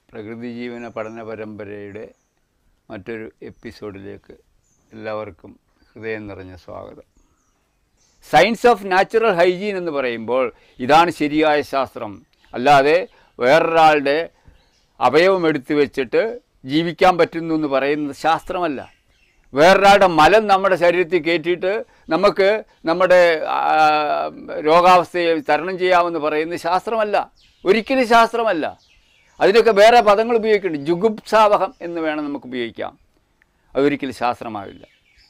പ്രകൃതി ജീവന പഠന പരമ്പരയുടെ മറ്റൊരു എപ്പിസോഡിലേക്ക് എല്ലാവർക്കും ഹൃദയം നിറഞ്ഞ സ്വാഗതം സയൻസ് ഓഫ് നാച്ചുറൽ ഹൈജീൻ എന്ന് പറയുമ്പോൾ ഇതാണ് ശരിയായ ശാസ്ത്രം അല്ലാതെ വേറൊരാളുടെ അവയവം എടുത്തു വെച്ചിട്ട് ജീവിക്കാൻ പറ്റുന്നു എന്ന് പറയുന്നത് ശാസ്ത്രമല്ല വേറൊരാളുടെ മലം നമ്മുടെ ശരീരത്തിൽ കയറ്റിയിട്ട് നമുക്ക് നമ്മുടെ ആ, രോഗാവസ്ഥയെ തരണം ചെയ്യാമെന്ന് പറയുന്നത് ശാസ്ത്രമല്ല ഒരിക്കലും ശാസ്ത്രമല്ല അതിനൊക്കെ വേറെ പദങ്ങൾ ഉപയോഗിക്കുന്നുണ്ട് ജുഗുപ്സാവഹം എന്ന് വേണം നമുക്ക് ഉപയോഗിക്കാം അതൊരിക്കലും ശാസ്ത്രമാവില്ല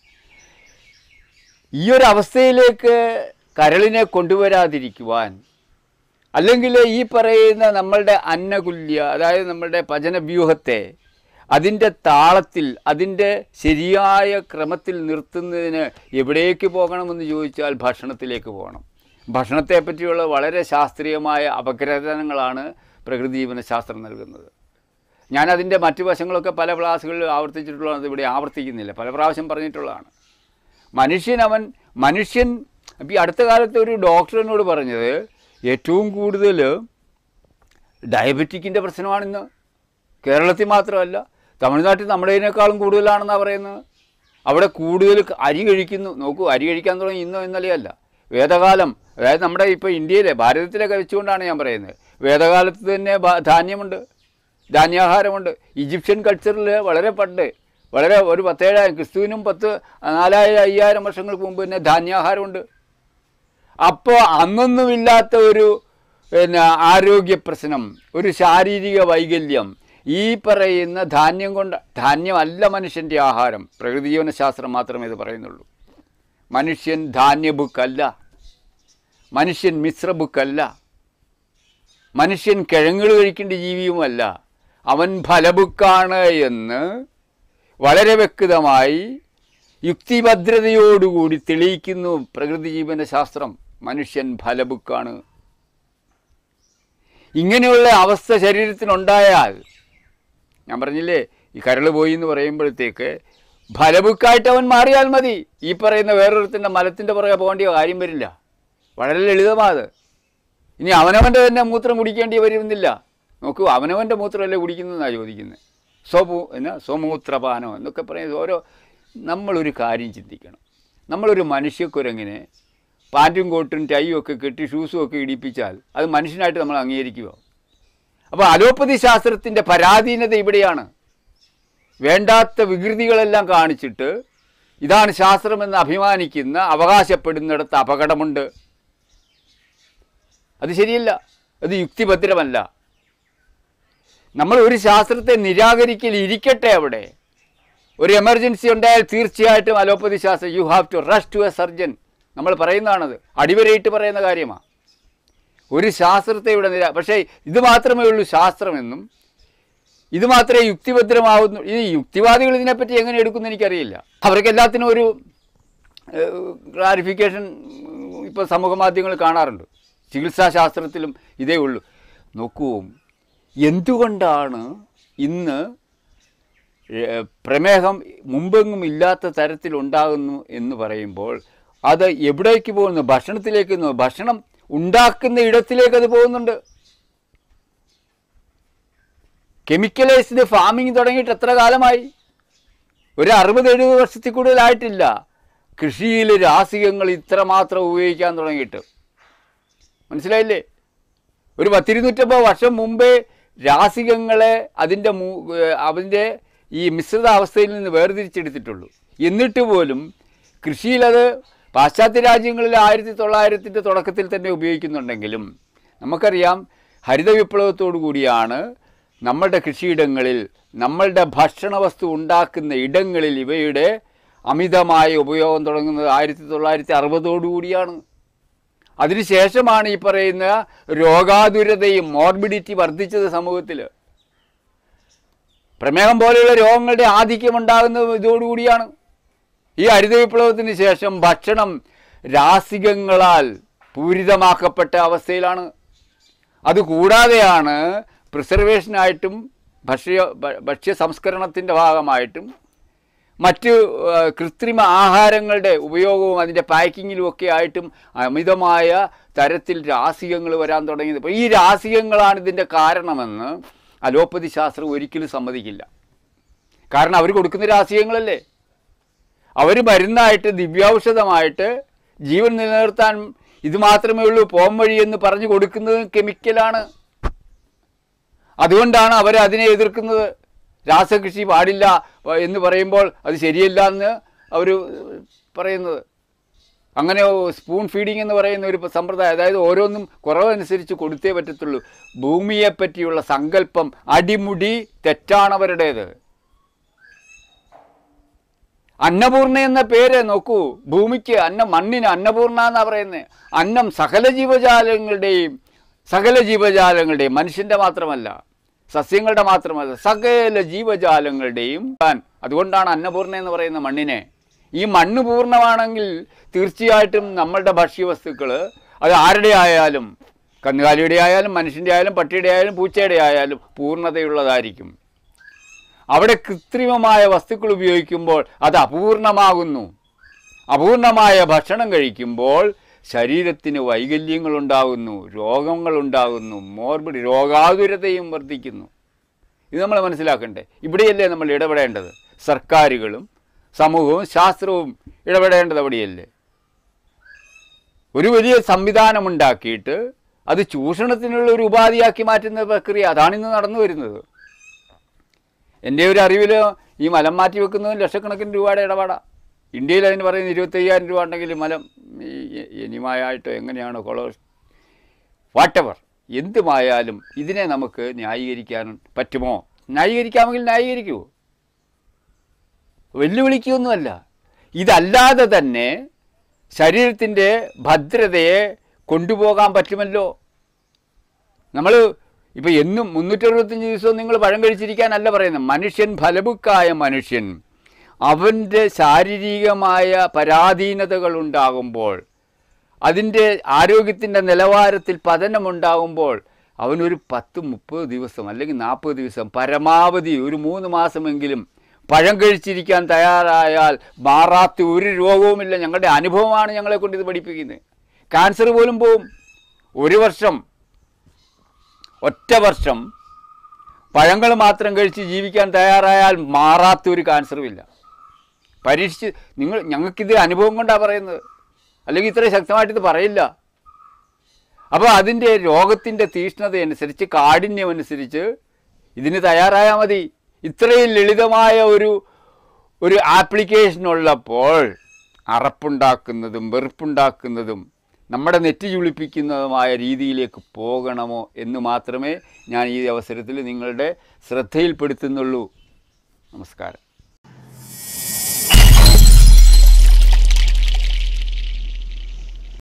ഈ ഒരു അവസ്ഥയിലേക്ക് കരളിനെ കൊണ്ടുവരാതിരിക്കുവാൻ അല്ലെങ്കിൽ ഈ പറയുന്ന നമ്മളുടെ അന്നകുല്യ അതായത് നമ്മളുടെ പചനവ്യൂഹത്തെ അതിൻ്റെ താളത്തിൽ അതിൻ്റെ ശരിയായ ക്രമത്തിൽ നിർത്തുന്നതിന് എവിടേക്ക് പോകണമെന്ന് ചോദിച്ചാൽ ഭക്ഷണത്തിലേക്ക് പോകണം ഭക്ഷണത്തെ പറ്റിയുള്ള വളരെ ശാസ്ത്രീയമായ അപഗ്രഥനങ്ങളാണ് പ്രകൃതി ജീവനശാസ്ത്രം നൽകുന്നത് ഞാനതിൻ്റെ മറ്റു വശങ്ങളൊക്കെ പല ക്ലാസ്സുകളിൽ ആവർത്തിച്ചിട്ടുള്ളതാണ് ഇവിടെ ആവർത്തിക്കുന്നില്ല പല പ്രാവശ്യം പറഞ്ഞിട്ടുള്ളതാണ് മനുഷ്യൻ അവൻ മനുഷ്യൻ ഇപ്പം ഈ അടുത്ത കാലത്ത് ഒരു ഡോക്ടറിനോട് പറഞ്ഞത് ഏറ്റവും കൂടുതൽ ഡയബറ്റിക്കിൻ്റെ പ്രശ്നമാണിന്ന് കേരളത്തിൽ മാത്രമല്ല തമിഴ്നാട്ടിൽ നമ്മുടേതിനേക്കാളും കൂടുതലാണെന്നാണ് പറയുന്നത് അവിടെ കൂടുതൽ അരി കഴിക്കുന്നു നോക്കൂ അരി കഴിക്കാൻ തുടങ്ങി ഇന്നോ ഇന്നലെയല്ല വേദകാലം അതായത് നമ്മുടെ ഇപ്പോൾ ഇന്ത്യയിലെ ഭാരതത്തിലൊക്കെ വെച്ചുകൊണ്ടാണ് ഞാൻ പറയുന്നത് വേദകാലത്ത് തന്നെ ഭ- ധാന്യമുണ്ട് ധാന്യാഹാരമുണ്ട് ഈജിപ്ഷ്യൻ കൾച്ചറിൽ വളരെ പണ്ട് വളരെ ഒരു പത്തേഴായിരം ക്രിസ്തുവിനും പത്ത് നാലായിരം അയ്യായിരം വർഷങ്ങൾക്ക് മുമ്പ് തന്നെ ധാന്യാഹാരമുണ്ട് അപ്പോൾ അന്നൊന്നുമില്ലാത്ത ഒരു പിന്നെ ആരോഗ്യ പ്രശ്നം ഒരു ശാരീരിക വൈകല്യം ഈ പറയുന്ന ധാന്യം കൊണ്ട് ധാന്യമല്ല മനുഷ്യൻ്റെ ആഹാരം പ്രകൃതി ജീവനശാസ്ത്രം മാത്രമേ ഇത് പറയുന്നുള്ളൂ മനുഷ്യൻ ധാന്യ ബുക്കല്ല മനുഷ്യൻ മിശ്ര ബുക്കല്ല മനുഷ്യൻ കിഴങ്ങുകൾ കഴിക്കേണ്ട ജീവിയുമല്ല അവൻ ഫലബുക്കാണ് എന്ന് വളരെ വ്യക്തമായി യുക്തിഭദ്രതയോടുകൂടി തെളിയിക്കുന്നു പ്രകൃതി ജീവന ശാസ്ത്രം മനുഷ്യൻ ഫലബുക്കാണ് ഇങ്ങനെയുള്ള അവസ്ഥ ശരീരത്തിനുണ്ടായാൽ ഞാൻ പറഞ്ഞില്ലേ ഈ കരള് പോയി എന്ന് പറയുമ്പോഴത്തേക്ക് ഫലബുക്കായിട്ട് അവൻ മാറിയാൽ മതി ഈ പറയുന്ന വേറൊരുത്തിൻ്റെ മലത്തിൻ്റെ പുറകെ പോകേണ്ട കാര്യം വരില്ല വളരെ ലളിതമാത് ഇനി അവനവൻ്റെ തന്നെ മൂത്രം കുടിക്കേണ്ടി വരുന്നില്ല നോക്കൂ അവനവൻ്റെ മൂത്രമല്ലേ കുടിക്കുന്നതെന്നാണ് ചോദിക്കുന്നത് സ്വപൂ എന്നാ സ്വമൂത്രപാനോ എന്നൊക്കെ പറയുന്നത് ഓരോ നമ്മളൊരു കാര്യം ചിന്തിക്കണം നമ്മളൊരു മനുഷ്യക്കുരങ്ങിനെ പാൻറ്റും കോട്ടും ടൈയും ഒക്കെ കെട്ടി ഷൂസും ഒക്കെ ഇടിപ്പിച്ചാൽ അത് മനുഷ്യനായിട്ട് നമ്മൾ അംഗീകരിക്കുമോ അപ്പോൾ അലോപ്പതി ശാസ്ത്രത്തിൻ്റെ പരാധീനത ഇവിടെയാണ് വേണ്ടാത്ത വികൃതികളെല്ലാം കാണിച്ചിട്ട് ഇതാണ് ശാസ്ത്രമെന്ന് അഭിമാനിക്കുന്ന അവകാശപ്പെടുന്നിടത്ത് അപകടമുണ്ട് അത് ശരിയല്ല അത് യുക്തിഭദ്രമല്ല നമ്മൾ ഒരു ശാസ്ത്രത്തെ നിരാകരിക്കൽ ഇരിക്കട്ടെ അവിടെ ഒരു എമർജൻസി ഉണ്ടായാൽ തീർച്ചയായിട്ടും അലോപ്പതി ശാസ്ത്രം you have to rush to a surgeon നമ്മൾ പറയുന്നതാണത് അടിവരയിട്ട് പറയുന്ന കാര്യമാണ് ഒരു ശാസ്ത്രത്തെ ഇവിടെ നിരാ പക്ഷേ ഇത് മാത്രമേ ഉള്ളൂ ശാസ്ത്രമെന്നും ഇത് മാത്രമേ യുക്തിഭദ്രമാവുന്നു ഈ യുക്തിവാദികൾ ഇതിനെപ്പറ്റി എങ്ങനെ എടുക്കുന്നു എനിക്കറിയില്ല അവർക്ക് എല്ലാത്തിനും ഒരു ക്ലാരിഫിക്കേഷൻ ഇപ്പോൾ സമൂഹ മാധ്യമങ്ങളിൽ കാണാറുണ്ട് ചികിത്സാശാസ്ത്രത്തിലും ഇതേ ഉള്ളൂ നോക്കൂ എന്തുകൊണ്ടാണ് ഇന്ന് ഏഹ്, പ്രമേഹം മുമ്പെങ്ങും ഇല്ലാത്ത തരത്തിലുണ്ടാകുന്നു എന്ന് പറയുമ്പോൾ അത് എവിടേക്ക് പോകുന്നു ഭക്ഷണത്തിലേക്ക് പോകുന്നു. ഭക്ഷണം ഉണ്ടാക്കുന്ന ഇടത്തിലേക്ക് അത് പോകുന്നുണ്ട് കെമിക്കലൈസ്ഡ് ഫാമിംഗ് തുടങ്ങിയിട്ട് എത്ര കാലമായി ഒരു അറുപത് എഴുപത് വർഷത്തിൽ കൂടുതലായിട്ടില്ല കൃഷിയിൽ രാസികങ്ങൾ ഇത്രമാത്രം ഉപയോഗിക്കാൻ തുടങ്ങിയിട്ട് മനസ്സിലായില്ലേ ഒരു പത്തിരുന്നൂറ്റമ്പത് വർഷം മുമ്പേ രാസികങ്ങളെ അതിൻ്റെ മൂ- ഏഹ് അതിൻ്റെ ഈ മിശ്രിത അവസ്ഥയിൽ നിന്ന് വേർതിരിച്ചെടുത്തിട്ടുള്ളൂ എന്നിട്ട് പോലും കൃഷിയിലത് പാശ്ചാത്യ രാജ്യങ്ങളിൽ ആയിരത്തി തൊള്ളായിരത്തിൻ്റെ തുടക്കത്തിൽ തന്നെ ഉപയോഗിക്കുന്നുണ്ടെങ്കിലും നമുക്കറിയാം ഹരിത വിപ്ലവത്തോടു കൂടിയാണ് നമ്മളുടെ കൃഷിയിടങ്ങളിൽ നമ്മളുടെ ഭക്ഷണ വസ്തു ഉണ്ടാക്കുന്ന ഇടങ്ങളിൽ ഇവയുടെ അമിതമായ ഉപയോഗം തുടങ്ങുന്നത് ആയിരത്തി തൊള്ളായിരത്തി അറുപതോടുകൂടിയാണ് അതിനുശേഷമാണ് ഈ പറയുന്ന രോഗാതുരതയും മോർബിഡിറ്റി വർദ്ധിച്ചത് സമൂഹത്തിൽ പ്രമേഹം പോലെയുള്ള രോഗങ്ങളുടെ ആധിക്യം ഉണ്ടാകുന്നത് ഇതോടുകൂടിയാണ് ഈ ഹരിത വിപ്ലവത്തിന് ശേഷം ഭക്ഷണം രാസികങ്ങളാൽ പൂരിതമാക്കപ്പെട്ട അവസ്ഥയിലാണ് അതുകൂടാതെയാണ് പ്രിസർവേഷനായിട്ടും ഭക്ഷ്യ ഭ- ഭക്ഷ്യ സംസ്കരണത്തിൻ്റെ ഭാഗമായിട്ടും മറ്റ് ആ, കൃത്രിമ ആഹാരങ്ങളുടെ ഉപയോഗവും അതിൻ്റെ പാക്കിങ്ങിലും ഒക്കെ ആയിട്ടും അമിതമായ തരത്തിൽ രാസികങ്ങൾ വരാൻ തുടങ്ങിയത് അപ്പോൾ ഈ രാസികങ്ങളാണ് ഇതിൻ്റെ കാരണമെന്ന് അലോപ്പതി ശാസ്ത്രം ഒരിക്കലും സമ്മതിക്കില്ല കാരണം അവർ കൊടുക്കുന്ന രാസീയങ്ങളല്ലേ അവർ മരുന്നായിട്ട് ദിവ്യൗഷധമായിട്ട് ജീവൻ നിലനിർത്താൻ ഇത് മാത്രമേ ഉള്ളൂ പോം വഴി എന്ന് പറഞ്ഞു കൊടുക്കുന്നത് കെമിക്കലാണ് അതുകൊണ്ടാണ് അവർ അതിനെ എതിർക്കുന്നത് രാസകൃഷി പാടില്ല എന്ന് പറയുമ്പോൾ അത് ശരിയല്ല എന്ന് അവർ പറയുന്നത് അങ്ങനെ സ്പൂൺ ഫീഡിംഗ് എന്ന് പറയുന്ന ഒരു സമ്പ്രദായം അതായത് ഓരോന്നും കുറവനുസരിച്ച് കൊടുത്തേ പറ്റത്തുള്ളൂ ഭൂമിയെ പറ്റിയുള്ള സങ്കല്പം അടിമുടി തെറ്റാണ് അവരുടേത് അന്നപൂർണ എന്ന പേര് നോക്കൂ ഭൂമിക്ക് അന്നം മണ്ണിന് അന്നപൂർണ എന്നാ പറയുന്നത് അന്നം സകല ജീവജാലങ്ങളുടെയും സകല ജീവജാലങ്ങളുടെയും മനുഷ്യൻ്റെ മാത്രമല്ല സസ്യങ്ങളുടെ മാത്രമല്ല സകല ജീവജാലങ്ങളുടെയും താൻ അതുകൊണ്ടാണ് അന്നപൂർണ എന്ന് പറയുന്ന മണ്ണിനെ ഈ മണ്ണ് പൂർണ്ണമാണെങ്കിൽ തീർച്ചയായിട്ടും നമ്മളുടെ ഭക്ഷ്യവസ്തുക്കൾ അത് ആരുടെ ആയാലും കന്നുകാലിയുടെ ആയാലും മനുഷ്യൻ്റെ ആയാലും പട്ടിയുടെ ആയാലും പൂച്ചയുടെ ആയാലും പൂർണ്ണതയുള്ളതായിരിക്കും അവിടെ കൃത്രിമമായ വസ്തുക്കൾ ഉപയോഗിക്കുമ്പോൾ അത് അപൂർണമാകുന്നു അപൂർണമായ ഭക്ഷണം കഴിക്കുമ്പോൾ ശരീരത്തിന് വൈകല്യങ്ങളുണ്ടാകുന്നു രോഗങ്ങളുണ്ടാകുന്നു മോർബിഡ് രോഗാതുരതയും വർദ്ധിക്കുന്നു ഇത് നമ്മൾ മനസ്സിലാക്കണ്ടേ ഇവിടെയല്ലേ നമ്മൾ ഇടപെടേണ്ടത് സർക്കാരുകളും സമൂഹവും ശാസ്ത്രവും ഇടപെടേണ്ടത് അവിടെയല്ലേ ഒരു വലിയ സംവിധാനം ഉണ്ടാക്കിയിട്ട് അത് ചൂഷണത്തിനുള്ള ഒരു ഉപാധിയാക്കി മാറ്റുന്ന പ്രക്രിയ അതാണിന്ന് നടന്നു വരുന്നത് എൻ്റെ ഒരു അറിവിൽ ഈ മലം മാറ്റി വെക്കുന്നതും ലക്ഷക്കണക്കിന് രൂപയുടെ ഇടപാടാണ് ഇന്ത്യയിൽ അതിന് പറയുന്നത് ഇരുപത്തയ്യായിരം രൂപ ഉണ്ടെങ്കിൽ മലം ഈ എനിമായായിട്ടോ എങ്ങനെയാണോ കൊളോ വാട്ടവർ എന്തുമായാലും ഇതിനെ നമുക്ക് ന്യായീകരിക്കാൻ പറ്റുമോ ന്യായീകരിക്കാമെങ്കിൽ ന്യായീകരിക്കൂ വെല്ലുവിളിക്കുകയൊന്നുമല്ല ഇതല്ലാതെ തന്നെ ശരീരത്തിൻ്റെ ഭദ്രതയെ കൊണ്ടുപോകാൻ പറ്റുമല്ലോ നമ്മൾ ഇപ്പോൾ എന്നും മുന്നൂറ്ററുപത്തഞ്ച് ദിവസവും നിങ്ങൾ പഴം കഴിച്ചിരിക്കാനല്ല പറയുന്നത് മനുഷ്യൻ ഫലബുക്കായ മനുഷ്യൻ അവൻ്റെ ശാരീരികമായ പരാധീനതകൾ ഉണ്ടാകുമ്പോൾ അതിൻ്റെ ആരോഗ്യത്തിൻ്റെ നിലവാരത്തിൽ പതനമുണ്ടാകുമ്പോൾ അവനൊരു പത്ത് മുപ്പത് ദിവസം അല്ലെങ്കിൽ നാൽപ്പത് ദിവസം പരമാവധി ഒരു മൂന്ന് മാസമെങ്കിലും പഴം കഴിച്ചിരിക്കാൻ തയ്യാറായാൽ മാറാത്ത ഒരു രോഗവുമില്ല ഞങ്ങളുടെ അനുഭവമാണ് ഞങ്ങളെ കൊണ്ട് ഇത് പഠിപ്പിക്കുന്നത് ക്യാൻസർ പോലും പോവും ഒരു വർഷം ഒറ്റ വർഷം പഴങ്ങൾ മാത്രം കഴിച്ച് ജീവിക്കാൻ തയ്യാറായാൽ മാറാത്തൊരു ക്യാൻസറുമില്ല പരീക്ഷിച്ച് നിങ്ങൾ ഞങ്ങൾക്കിത് അനുഭവം കൊണ്ടാണ് പറയുന്നത് അല്ലെങ്കിൽ ഇത്ര ശക്തമായിട്ട് ഇത് പറയില്ല അപ്പോൾ അതിൻ്റെ രോഗത്തിൻ്റെ തീഷ്ണതയനുസരിച്ച് കാഠിന്യമനുസരിച്ച് ഇതിന് തയ്യാറായാൽ മതി ഇത്രയും ലളിതമായ ഒരു ഒരു ആപ്ലിക്കേഷൻ ഉള്ളപ്പോൾ അറപ്പുണ്ടാക്കുന്നതും വെറുപ്പുണ്ടാക്കുന്നതും നമ്മുടെ നെറ്റി ചുളിപ്പിക്കുന്നതുമായ രീതിയിലേക്ക് പോകണമോ എന്ന് മാത്രമേ ഞാൻ ഈ അവസരത്തിൽ നിങ്ങളുടെ ശ്രദ്ധയിൽപ്പെടുത്തുന്നുള്ളൂ നമസ്കാരം